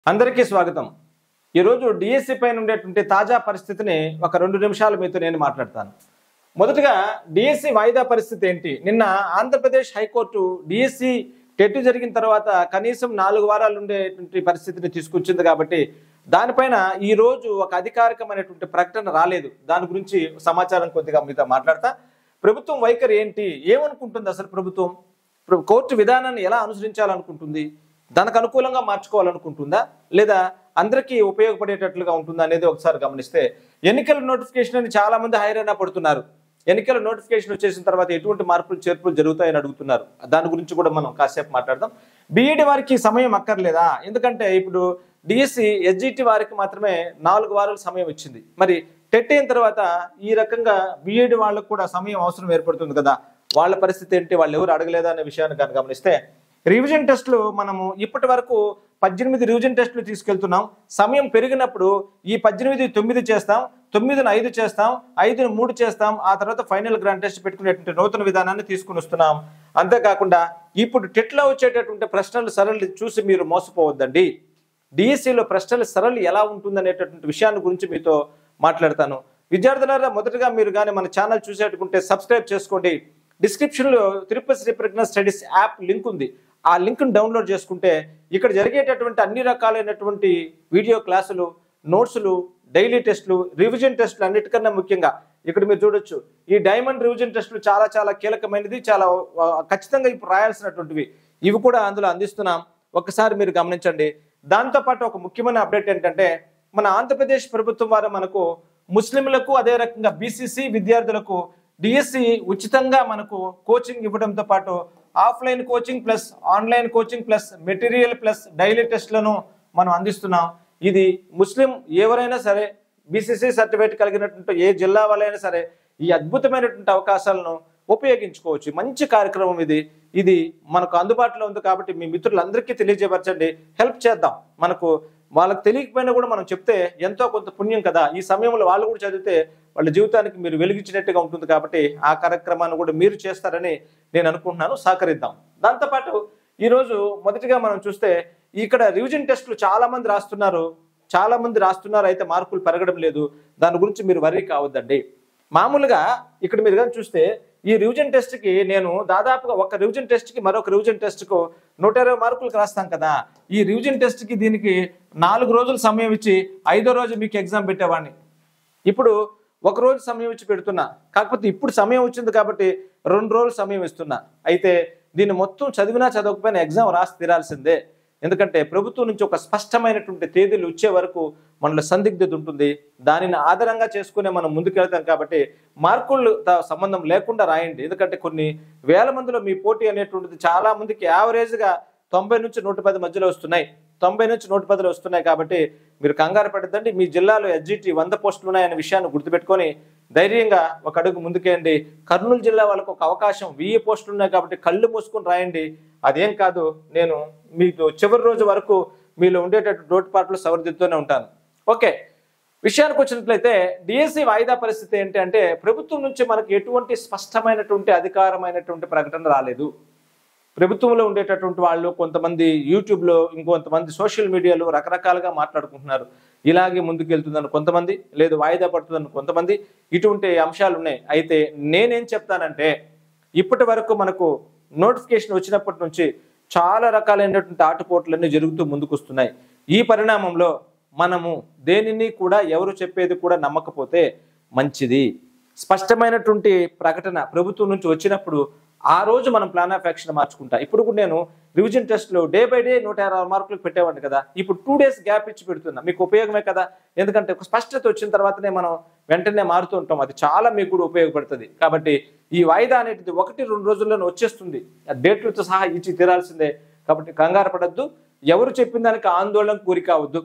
అందరికీ స్వాగతం ఈరోజు డిఎస్సి పైన ఉండేటువంటి తాజా పరిస్థితిని ఒక రెండు నిమిషాలు మీతో నేను మాట్లాడతాను మొదటగా డిఎస్సి వాయిదా పరిస్థితి ఏంటి నిన్న ఆంధ్రప్రదేశ్ హైకోర్టు డిఎస్సి టెట్ జరిగిన తర్వాత కనీసం నాలుగు వారాలు ఉండేటువంటి పరిస్థితిని తీసుకొచ్చింది కాబట్టి దానిపైన ఈ రోజు ఒక అధికారికమైనటువంటి ప్రకటన రాలేదు దాని గురించి సమాచారం కొద్దిగా మీతో మాట్లాడతా ప్రభుత్వం వైఖరి ఏంటి ఏమనుకుంటుంది అసలు ప్రభుత్వం ప్ర- కోర్టు విధానాన్ని ఎలా అనుసరించాలనుకుంటుంది దానికి అనుకూలంగా మార్చుకోవాలనుకుంటుందా లేదా అందరికీ ఉపయోగపడేటట్లుగా ఉంటుందా అనేది ఒకసారి గమనిస్తే ఎన్నికల నోటిఫికేషన్ అని చాలా మంది హైరాణ పడుతున్నారు ఎన్నికల నోటిఫికేషన్ వచ్చేసిన తర్వాత ఎటువంటి మార్పులు చేర్పులు జరుగుతాయని అడుగుతున్నారు దాని గురించి కూడా మనం కాసేపు మాట్లాడదాం బీఈడి వారికి సమయం అక్కర్లేదా ఎందుకంటే ఇప్పుడు డిఎస్సి ఎస్జిటి వారికి మాత్రమే నాలుగు వారాల సమయం ఇచ్చింది మరి టెట్ అయిన తర్వాత ఈ రకంగా బీఈడి వాళ్ళకు కూడా సమయం అవసరం ఏర్పడుతుంది కదా వాళ్ళ పరిస్థితి ఏంటి వాళ్ళు ఎవరు అడగలేదా అనే విషయాన్ని కనుక గమనిస్తే రివిజన్ టెస్టులు మనము ఇప్పటి వరకు పద్దెనిమిది రివిజన్ టెస్టులు తీసుకెళ్తున్నాం సమయం పెరిగినప్పుడు ఈ పద్దెనిమిది తొమ్మిది చేస్తాం తొమ్మిదిని ఐదు చేస్తాం ఐదుని మూడు చేస్తాం ఆ తర్వాత ఫైనల్ గ్రాండ్ టెస్ట్ పెట్టుకునేటువంటి నూతన విధానాన్ని తీసుకుని వస్తున్నాం అంతేకాకుండా ఇప్పుడు టెట్లో వచ్చేటటువంటి ప్రశ్నలు సరళి చూసి మీరు మోసపోవద్దండి డిఎస్సిలో ప్రశ్నల సరళి ఎలా ఉంటుందనేటటువంటి విషయాన్ని గురించి మీతో మాట్లాడతాను విద్యార్థులారా మొదటగా మీరు కానీ మన ఛానల్ చూసేటుకుంటే సబ్స్క్రైబ్ చేసుకోండి డిస్క్రిప్షన్లో Tirupati Shri Pragna studies app link ఉంది ఆ లింక్ను డౌన్లోడ్ చేసుకుంటే ఇక్కడ జరిగేటటువంటి అన్ని రకాలైనటువంటి వీడియో క్లాసులు నోట్సులు డైలీ టెస్టులు రివిజన్ టెస్టులు అన్నిటికన్నా ముఖ్యంగా ఇక్కడ మీరు చూడొచ్చు ఈ డైమండ్ రివిజన్ టెస్టులు చాలా చాలా కీలకమైనది చాలా ఆ, ఖచ్చితంగా ఇప్పుడు రాయాల్సినటువంటివి ఇవి కూడా అందులో అందిస్తున్నాం ఒకసారి మీరు గమనించండి దాంతోపాటు ఒక ముఖ్యమైన అప్డేట్ ఏంటంటే మన ఆంధ్రప్రదేశ్ ప్రభుత్వం వారు మనకు ముస్లింలకు అదే రకంగా బీసీసీ విద్యార్థులకు డిఎస్సి ఉచితంగా మనకు కోచింగ్ ఇవ్వడంతో పాటు offline coaching plus online coaching plus material plus daily టెస్ట్లను మనం అందిస్తున్నాం ఇది ముస్లిం ఎవరైనా సరే బీసీసీ సర్టిఫికేట్ కలిగినటువంటి ఏ జిల్లా వాళ్ళైనా సరే ఈ అద్భుతమైనటువంటి అవకాశాలను ఉపయోగించుకోవచ్చు మంచి కార్యక్రమం ఇది ఇది మనకు అందుబాటులో ఉంది కాబట్టి మీ మిత్రులందరికీ తెలియజేపరచండి హెల్ప్ చేద్దాం మనకు వాళ్ళకి తెలియకపోయినా కూడా మనం చెప్తే ఎంతో కొంత పుణ్యం కదా ఈ సమయంలో వాళ్ళు కూడా చదివితే వాళ్ళ జీవితానికి మీరు వెలిగించినట్టుగా ఉంటుంది కాబట్టి ఆ కార్యక్రమాన్ని కూడా మీరు చేస్తారని నేను అనుకుంటున్నాను సహకరిద్దాం దాంతోపాటు ఈరోజు మొదటిగా మనం చూస్తే ఇక్కడ రివిజన్ టెస్టులు చాలా మంది రాస్తున్నారు చాలా మంది రాస్తున్నారు అయితే మార్కులు పెరగడం లేదు దాని గురించి మీరు వర్రీ కావద్దండి మామూలుగా ఇక్కడ మీరు కానీ చూస్తే ఈ రివిజన్ టెస్ట్కి నేను దాదాపుగా ఒక రివిజన్ టెస్ట్కి మరొక రివిజన్ టెస్ట్కు నూట ఇరవై మార్కులకు రాస్తాం కదా ఈ రివిజన్ టెస్ట్కి దీనికి నాలుగు రోజులు సమయం ఇచ్చి ఐదో రోజు మీకు ఎగ్జామ్ పెట్టేవాడిని ఇప్పుడు ఒక రోజు సమయం ఇచ్చి పెడుతున్నా కాకపోతే ఇప్పుడు సమయం వచ్చింది కాబట్టి రెండు రోజులు సమయం ఇస్తున్నా అయితే దీన్ని మొత్తం చదివినా చదవకపోయినా ఎగ్జామ్ రాసి తీరాల్సిందే ఎందుకంటే ప్రభుత్వం నుంచి ఒక స్పష్టమైనటువంటి తేదీలు వచ్చే వరకు మనలో సందిగ్ధత ఉంటుంది దానిని ఆధారంగా చేసుకునే మనం ముందుకెళ్తాం కాబట్టి మార్కులు సంబంధం లేకుండా రాయండి ఎందుకంటే కొన్ని వేల మందిలో మీ పోటీ అనేటువంటిది చాలా మందికి యావరేజ్గా తొంభై నుంచి నూట పది మధ్యలో వస్తున్నాయి తొంభై నుంచి నూట పదిలో వస్తున్నాయి కాబట్టి మీరు కంగారు పడద్దండి మీ జిల్లాలో ఎస్జిటి వంద పోస్టులు ఉన్నాయనే విషయాన్ని గుర్తుపెట్టుకొని ధైర్యంగా ఒక అడుగు ముందుకేయండి కర్నూలు జిల్లా వాళ్ళకు ఒక అవకాశం వెయ్యి పోస్టులు ఉన్నాయి కాబట్టి కళ్ళు మూసుకొని రాయండి అదేం కాదు నేను మీకు చివరి రోజు వరకు మీలో ఉండేటట్టు లోటుపాట్లు సవరిదిద్దుతూనే ఉంటాను ఓకే విషయానికి వచ్చినట్లయితే డిఎస్సి వాయిదా పరిస్థితి ఏంటి అంటే ప్రభుత్వం నుంచి మనకు ఎటువంటి స్పష్టమైనటువంటి అధికారమైనటువంటి ప్రకటన రాలేదు ప్రభుత్వంలో ఉండేటటువంటి వాళ్ళు కొంతమంది యూట్యూబ్లో ఇంకొంతమంది సోషల్ మీడియాలో రకరకాలుగా మాట్లాడుకుంటున్నారు ఇలాగే ముందుకెళ్తుందని కొంతమంది లేదు వాయిదా పడుతుందని కొంతమంది ఇటువంటి అంశాలు ఉన్నాయి అయితే నేనేం చెప్తానంటే ఇప్పటి వరకు మనకు నోటిఫికేషన్ వచ్చినప్పటి నుంచి చాలా రకాలైనటువంటి ఆటుపోట్లన్నీ జరుగుతూ ముందుకు వస్తున్నాయి ఈ పరిణామంలో మనము దేనిని కూడా ఎవరు చెప్పేది కూడా నమ్మకపోతే మంచిది స్పష్టమైనటువంటి ప్రకటన ప్రభుత్వం నుంచి వచ్చినప్పుడు ఆ రోజు మనం ప్లాన్ ఆఫ్ యాక్షన్ మార్చుకుంటా ఇప్పుడు కూడా నేను రివిజన్ టెస్ట్లో డే బై డే నూట ఇరవై మార్కులకు పెట్టేవాడిని కదా ఇప్పుడు టూ డేస్ గ్యాప్ ఇచ్చి పెడుతున్నా మీకు ఉపయోగమే కదా ఎందుకంటే ఒక స్పష్టత వచ్చిన తర్వాతనే మనం వెంటనే మారుతూ ఉంటాం అది చాలా మీకు కూడా ఉపయోగపడుతుంది కాబట్టి ఈ వాయిదా అనేది ఒకటి రెండు రోజుల్లోనే వచ్చేస్తుంది ఆ డేట్లతో సహా ఇచ్చి తీరాల్సిందే కాబట్టి కంగారు పడద్దు ఎవరు చెప్పిన దానికి ఆందోళన కూరి కావద్దు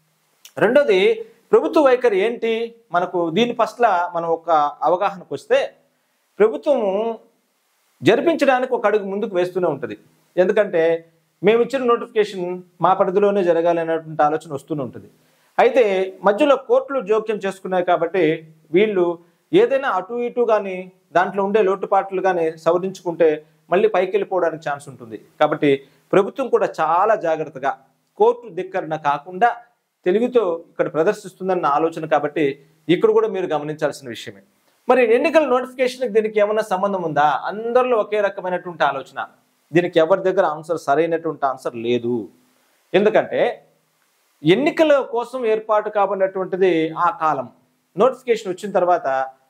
రెండోది ప్రభుత్వ వైఖరి ఏంటి మనకు దీని పట్ల మనం ఒక అవగాహనకు వస్తే ప్రభుత్వము జరిపించడానికి ఒక అడుగు ముందుకు వేస్తూనే ఉంటుంది ఎందుకంటే మేము ఇచ్చిన నోటిఫికేషన్ మా పరిధిలోనే జరగాలి అనేటువంటి ఆలోచన వస్తూనే ఉంటుంది అయితే మధ్యలో కోర్టులు జోక్యం చేసుకున్నాయి కాబట్టి వీళ్ళు ఏదైనా అటు ఇటు కానీ దాంట్లో ఉండే లోటుపాట్లు కానీ సవరించుకుంటే మళ్ళీ పైకి వెళ్ళిపోవడానికి ఛాన్స్ ఉంటుంది కాబట్టి ప్రభుత్వం కూడా చాలా జాగ్రత్తగా కోర్టు ధిక్కరణ కాకుండా తెలుగుతో ఇక్కడ ప్రదర్శిస్తుందన్న ఆలోచన కాబట్టి ఇక్కడ కూడా మీరు గమనించాల్సిన విషయమే మరి ఎన్నికల నోటిఫికేషన్కి దీనికి ఏమైనా సంబంధం ఉందా అందరిలో ఒకే రకమైనటువంటి ఆలోచన దీనికి ఎవరి దగ్గర ఆన్సర్ సరైనటువంటి ఆన్సర్ లేదు ఎందుకంటే ఎన్నికల కోసం ఏర్పాటు కాబడినటువంటిది ఆ కాలం నోటిఫికేషన్ వచ్చిన తర్వాత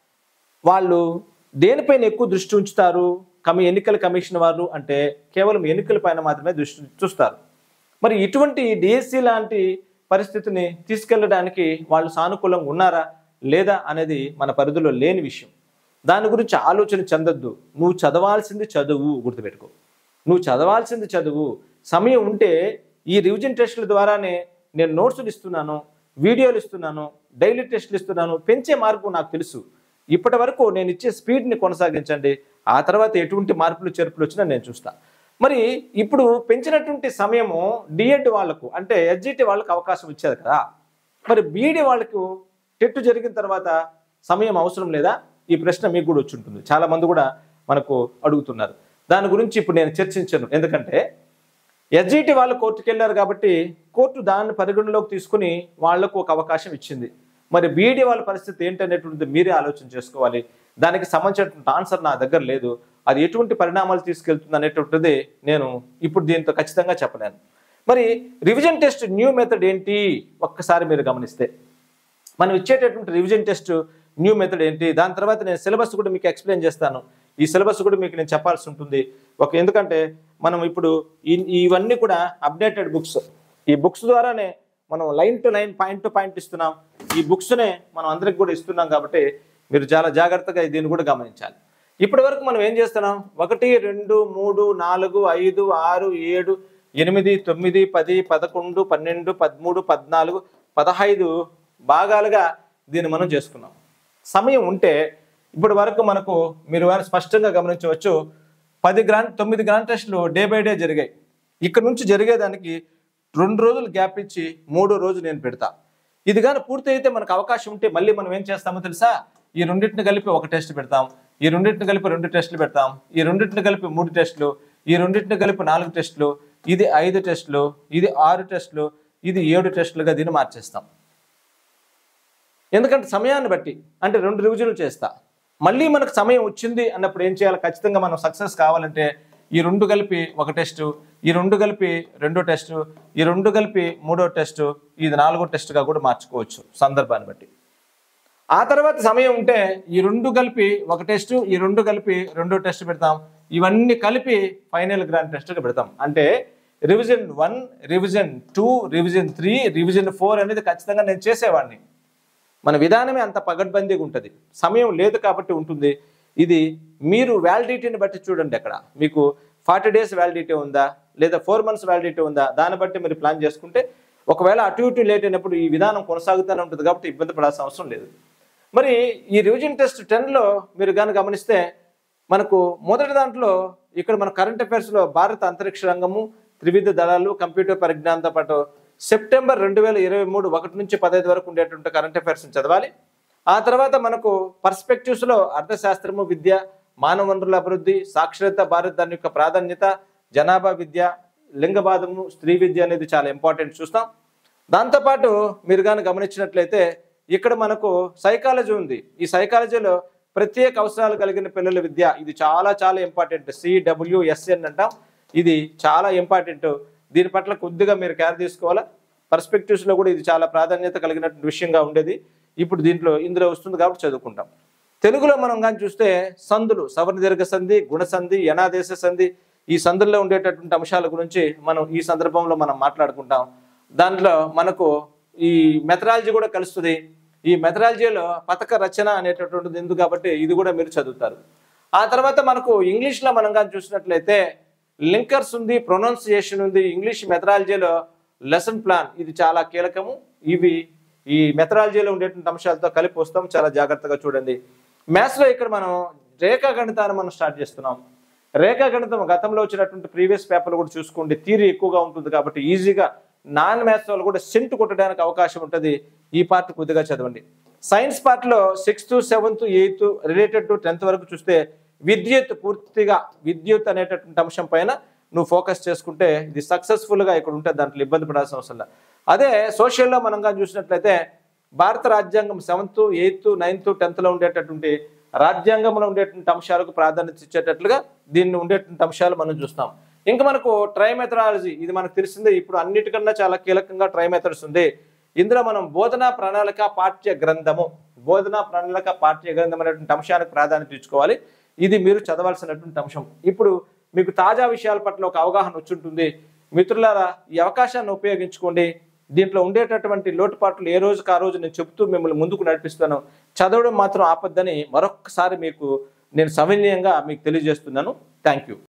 వాళ్ళు దేనిపైన ఎక్కువ దృష్టి ఉంచుతారు కమి ఎన్నికల కమిషన్ వారు అంటే కేవలం ఎన్నికల పైన మాత్రమే దృష్టి చూస్తారు మరి ఇటువంటి డిఎస్సి లాంటి పరిస్థితిని తీసుకెళ్ళడానికి వాళ్ళు సానుకూలంగా ఉన్నారా లేదా అనేది మన పరిధిలో లేని విషయం దాని గురించి ఆలోచన చెందొద్దు నువ్వు చదవాల్సింది చదువు గుర్తుపెట్టుకో నువ్వు చదవాల్సింది చదువు సమయం ఉంటే ఈ రివిజన్ టెస్టుల ద్వారానే నేను నోట్సులు ఇస్తున్నాను వీడియోలు ఇస్తున్నాను డైలీ టెస్టులు ఇస్తున్నాను పెంచే మార్పు నాకు తెలుసు ఇప్పటి వరకు నేను ఇచ్చే స్పీడ్ని కొనసాగించండి ఆ తర్వాత ఎటువంటి మార్పులు చేర్పులు వచ్చినా నేను చూస్తా మరి ఇప్పుడు పెంచినటువంటి సమయము డిఎడ్ వాళ్ళకు అంటే ఎస్జిటి వాళ్ళకు అవకాశం ఇచ్చేది కదా మరి బీఈడి వాళ్ళకు టెట్ జరిగిన తర్వాత సమయం అవసరం లేదా ఈ ప్రశ్న మీకు కూడా వచ్చి ఉంటుంది చాలా మంది కూడా మనకు అడుగుతున్నారు దాని గురించి ఇప్పుడు నేను చర్చించను ఎందుకంటే ఎస్జిటి వాళ్ళు కోర్టుకు వెళ్ళారు కాబట్టి కోర్టు దాన్ని పరిగణలోకి తీసుకుని వాళ్లకు ఒక అవకాశం ఇచ్చింది మరి బీఈడి వాళ్ళ పరిస్థితి ఏంటనేటువంటిది మీరే ఆలోచన చేసుకోవాలి దానికి సంబంధించినటువంటి ఆన్సర్ నా దగ్గర లేదు అది ఎటువంటి పరిణామాలు తీసుకెళ్తుంది అనేటువంటిది నేను ఇప్పుడు దీంతో ఖచ్చితంగా చెప్పలేను మరి రివిజన్ టెస్ట్ న్యూ మెథడ్ ఏంటి ఒక్కసారి మీరు గమనిస్తే మనం ఇచ్చేటటువంటి రివిజన్ టెస్ట్ న్యూ మెథడ్ ఏంటి దాని తర్వాత నేను సిలబస్ కూడా మీకు ఎక్స్ప్లెయిన్ చేస్తాను ఈ సిలబస్ కూడా మీకు నేను చెప్పాల్సి ఉంటుంది ఒక ఎందుకంటే మనం ఇప్పుడు ఈ- ఇవన్నీ కూడా అప్డేటెడ్ బుక్స్ ఈ బుక్స్ ద్వారానే మనం line to line point to point ఇస్తున్నాం ఈ బుక్స్నే మనం అందరికి కూడా ఇస్తున్నాం కాబట్టి మీరు చాలా జాగ్రత్తగా దీన్ని కూడా గమనించాలి ఇప్పటి వరకు మనం ఏం చేస్తున్నాం ఒకటి రెండు మూడు నాలుగు ఐదు ఆరు ఏడు ఎనిమిది తొమ్మిది పది పదకొండు పన్నెండు పదమూడు పద్నాలుగు పదహైదు భాగాలుగా దీన్ని మనం చేసుకున్నాం సమయం ఉంటే ఇప్పటి వరకు మనకు మీరు వారు స్పష్టంగా గమనించవచ్చు పది గ్రాండ్ తొమ్మిది గ్రాండ్ టెస్టులు డే బై డే జరిగాయి ఇక్కడ నుంచి జరిగేదానికి రెండు రోజులు గ్యాప్ ఇచ్చి మూడో రోజు నేను పెడతా ఇది కానీ పూర్తి అయితే మనకు అవకాశం ఉంటే మళ్ళీ మనం ఏం చేస్తామో తెలుసా ఈ రెండింటిని కలిపి ఒక టెస్ట్ పెడతాం ఈ రెండింటిని కలిపి రెండు టెస్టులు పెడతాం ఈ రెండింటిని కలిపి మూడు టెస్టులు ఈ రెండింటిని కలిపి నాలుగు టెస్టులు ఇది ఐదు టెస్టులు ఇది ఆరు టెస్టులు ఇది ఏడు టెస్టులుగా దీన్ని మార్చేస్తాం ఎందుకంటే సమయాన్ని బట్టి అంటే రెండు రివిజన్లు చేస్తా మళ్ళీ మనకు సమయం వచ్చింది అన్నప్పుడు ఏం చేయాలి ఖచ్చితంగా మనం సక్సెస్ కావాలంటే ఈ రెండు కలిపి ఒక టెస్టు ఈ రెండు కలిపి రెండో టెస్టు ఈ రెండు కలిపి మూడో టెస్టు ఇది నాలుగో టెస్టుగా కూడా మార్చుకోవచ్చు సందర్భాన్ని బట్టి ఆ తర్వాత సమయం ఉంటే ఈ రెండు కలిపి ఒక టెస్ట్ ఈ రెండు కలిపి రెండో టెస్ట్ పెడతాం ఇవన్నీ కలిపి ఫైనల్ గ్రాండ్ టెస్ట్గా పెడతాం అంటే revision one revision two revision three revision four అనేది ఖచ్చితంగా నేను చేసేవాడిని మన విధానమే అంత పగడ్బందీగా ఉంటుంది సమయం లేదు కాబట్టి ఉంటుంది ఇది మీరు వ్యాలిడిటీని బట్టి చూడండి అక్కడ మీకు ఫార్టీ డేస్ వ్యాలిడిటీ ఉందా లేదా ఫోర్ మంత్స్ వ్యాలిడిటీ ఉందా దాన్ని బట్టి మీరు ప్లాన్ చేసుకుంటే ఒకవేళ అటు ఇటు లేట్ అయినప్పుడు ఈ విధానం కొనసాగుతూనే ఉంటుంది కాబట్టి ఇబ్బంది పడాల్సిన అవసరం లేదు మరి ఈ రివిజన్ టెస్ట్ టెన్లో మీరు కానీ గమనిస్తే మనకు మొదటి దాంట్లో ఇక్కడ మన కరెంట్ అఫైర్స్లో భారత అంతరిక్ష రంగము త్రివిధ దళాలు కంప్యూటర్ పరిజ్ఞానంతో పాటు సెప్టెంబర్ రెండు వేల ఇరవై మూడు ఒకటి నుంచి పదహైదు వరకు ఉండేటువంటి కరెంట్ అఫైర్స్ని చదవాలి ఆ తర్వాత మనకు పర్స్పెక్టివ్స్లో అర్థశాస్త్రము విద్య మానవ వనరుల అభివృద్ధి సాక్షరత భారత్ దాని యొక్క ప్రాధాన్యత జనాభా విద్య లింగభాదము స్త్రీ విద్య అనేది చాలా ఇంపార్టెంట్ చూస్తాం దాంతోపాటు మీరు కానీ గమనించినట్లయితే ఇక్కడ మనకు సైకాలజీ ఉంది ఈ సైకాలజీలో ప్రత్యేక అవసరాలు కలిగిన పిల్లల విద్య ఇది చాలా చాలా ఇంపార్టెంట్ సిడబ్ల్యూఎస్ఎన్ అంటాం ఇది చాలా ఇంపార్టెంట్ దీని పట్ల కొద్దిగా మీరు కేర్ తీసుకోవాలా పర్స్పెక్టివ్స్లో కూడా ఇది చాలా ప్రాధాన్యత కలిగినటువంటి విషయంగా ఉండేది ఇప్పుడు దీంట్లో ఇందులో వస్తుంది కాబట్టి చదువుకుంటాం తెలుగులో మనం కానీ చూస్తే సందులు సవర్ణ దీర్ఘ సంధి గుణ సంధి యనాదేశ సంధి ఈ సందుల్లో ఉండేటటువంటి అంశాల గురించి మనం ఈ సందర్భంలో మనం మాట్లాడుకుంటాం దాంట్లో మనకు ఈ మెథడాలజీ కూడా కలుస్తుంది ఈ మెథడాలజీలో పథక రచన అనేటటువంటిది ఎందుకు కాబట్టి ఇది కూడా మీరు చదువుతారు ఆ తర్వాత మనకు ఇంగ్లీష్లో మనం కానీ చూసినట్లయితే లింకర్స్ ఉంది ప్రొనౌన్సియేషన్ ఉంది ఇంగ్లీష్ మెథడాలజీలో లెసన్ ప్లాన్ ఇది చాలా కీలకము ఇవి ఈ మెథడాలజీలో ఉండేటువంటి అంశాలతో కలిపి వస్తాం చాలా జాగ్రత్తగా చూడండి మ్యాథ్స్లో ఇక్కడ మనం రేఖాగణితాన్ని మనం స్టార్ట్ చేస్తున్నాం రేఖాగణితం గతంలో వచ్చినటువంటి ప్రీవియస్ పేపర్లు కూడా చూసుకోండి థీరీ ఎక్కువగా ఉంటుంది కాబట్టి ఈజీగా నాన్ మ్యాథ్స్ వాళ్ళు కూడా సెంట్ కొట్టడానికి అవకాశం ఉంటుంది ఈ పార్ట్ కొద్దిగా చదవండి సైన్స్ పార్ట్లో sixth seventh eighth related to tenth వరకు చూస్తే విద్యుత్ పూర్తిగా విద్యుత్ అనేటటువంటి అంశం పైన నువ్వు ఫోకస్ చేసుకుంటే ఇది సక్సెస్ఫుల్గా ఇక్కడ ఉంటే దాంట్లో ఇబ్బంది పడాల్సిన అవసరం లేదు అదే సోషల్లో మనంగా చూసినట్లయితే భారత రాజ్యాంగం సెవెంత్ ఎయిత్ నైన్త్ టెన్త్లో ఉండేటటువంటి రాజ్యాంగంలో ఉండేటువంటి అంశాలకు ప్రాధాన్యత ఇచ్చేటట్లుగా దీన్ని ఉండేటువంటి అంశాలు మనం చూస్తాం ఇంకా మనకు ట్రై మెథడాలజీ ఇది మనకు తెలిసిందే ఇప్పుడు అన్నిటికన్నా చాలా కీలకంగా ట్రై మెథడ్స్ ఉంది ఇందులో మనం బోధనా ప్రణాళిక పాఠ్య గ్రంథము బోధనా ప్రణాళిక పాఠ్య గ్రంథం అనేటువంటి అంశానికి ప్రాధాన్యత ఇచ్చుకోవాలి ఇది మీరు చదవాల్సినటువంటి అంశం ఇప్పుడు మీకు తాజా విషయాల పట్ల ఒక అవగాహన వచ్చుంటుంది మిత్రులారా ఈ అవకాశాన్ని ఉపయోగించుకోండి దీంట్లో ఉండేటటువంటి లోటుపాట్లు ఏ రోజుకి ఆ రోజు నేను చెబుతూ మిమ్మల్ని ముందుకు నడిపిస్తాను చదవడం మాత్రం ఆపద్దని మరొక్కసారి మీకు నేను సవినయంగా మీకు తెలియజేస్తున్నాను థ్యాంక్ యూ